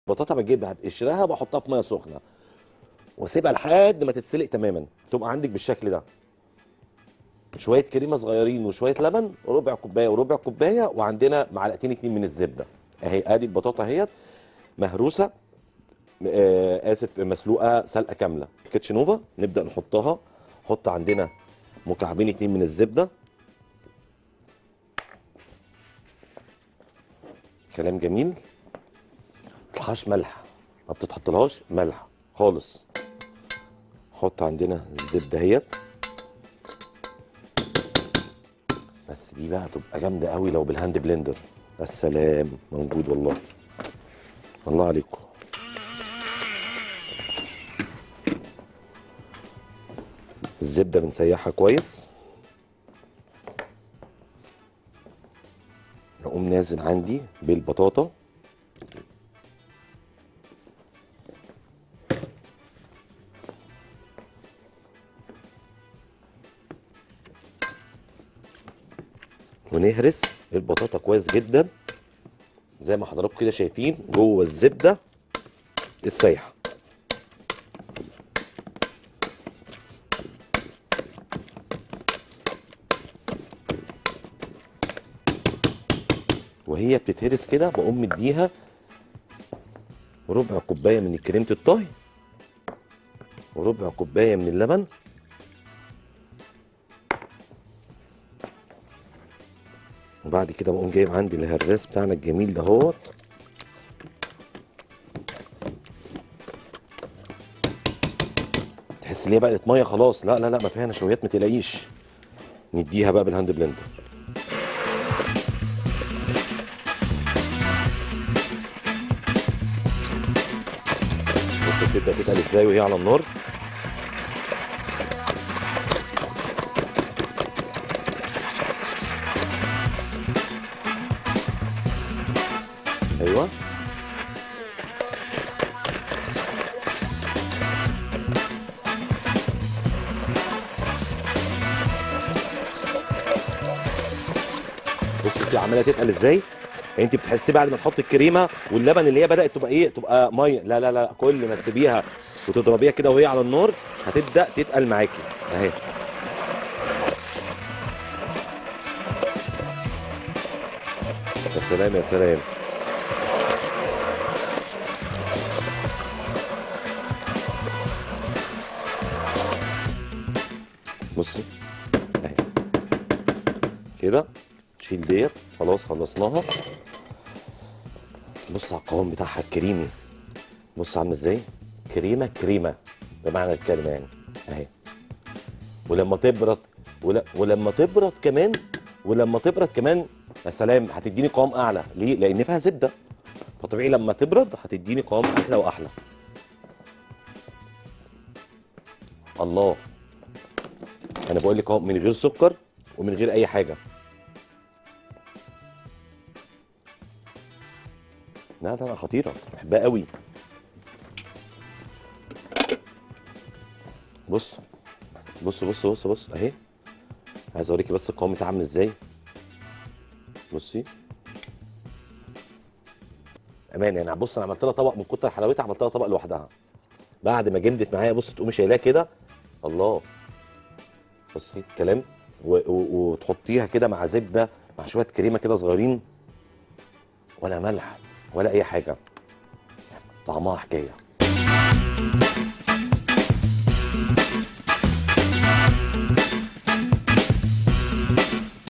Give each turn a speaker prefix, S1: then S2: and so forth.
S1: البطاطا بجيبها بقشرها بحطها في ميه سخنه واسيبها لحد ما تتسلق تماما تبقى عندك بالشكل ده شويه كريمه صغيرين وشويه لبن وربع كوبايه وربع كوبايه وعندنا معلقتين اتنين من الزبده اهي ادي البطاطا اهيت مهروسه آه اسف مسلوقه سلقه كامله كيتشنوفا نبدا نحطها نحط عندنا مكعبين اتنين من الزبده كلام جميل تحطلهاش ملح ما بتتحطلهاش ملح خالص نحط عندنا الزبده اهيت بس دي بقى هتبقى جامده قوي لو بالهاند بلندر السلام موجود والله الله عليكم الزبده بنسيحها كويس اقوم نازل عندي بالبطاطا ونهرس البطاطا كويس جدا زي ما حضراتكم كده شايفين جوه الزبده السايحه وهي بتتهرس كده بقوم مديها ربع كوبايه من كريمه الطهي وربع كوبايه من اللبن وبعد كده بقوم جايب عندي الهراس بتاعنا الجميل دهوت تحس ان هي بقت ميه خلاص لا لا لا ما فيها نشويات ما تلاقيش نديها بقى بالهاند بلندر بص بتبدا تتقل ازاي وهي على النار ايوه بص دي عماله تتقل ازاي انت بتحسي بعد ما تحط الكريمه واللبن اللي هي بدات تبقى ايه تبقى ميه لا لا لا كل ما تسيبيها وتضربيها كده وهي على النار هتبدا تتقل معاكي اهي يا سلام يا سلام بصي اهي كده تشيل ديت خلاص خلصناها بص على القوام بتاعها الكريمي بص عامله ازاي كريمه كريمه بمعنى الكلمه يعني اهي ولما تبرد ول... ولما تبرد كمان ولما تبرد كمان يا سلام هتديني قوام اعلى ليه لان فيها زبده فطبيعي لما تبرد هتديني قوام احلى واحلى الله انا بقول لك اهو من غير سكر ومن غير اي حاجه لا لا لا خطيره بحبها قوي بص بص بص بص بص اهي عايز اوريكي بس القوام بتاعها عامل ازاي بصي امان يعني بص انا عملت لها طبق من كتر حلاوتها عملت لها طبق لوحدها بعد ما جمدت معايا بص تقومي شايلاه كده الله بصي الكلام و- و- وتحطيها كده مع زبده مع شويه كريمه كده صغيرين ولا ملح ولا اي حاجه طعمها حكايه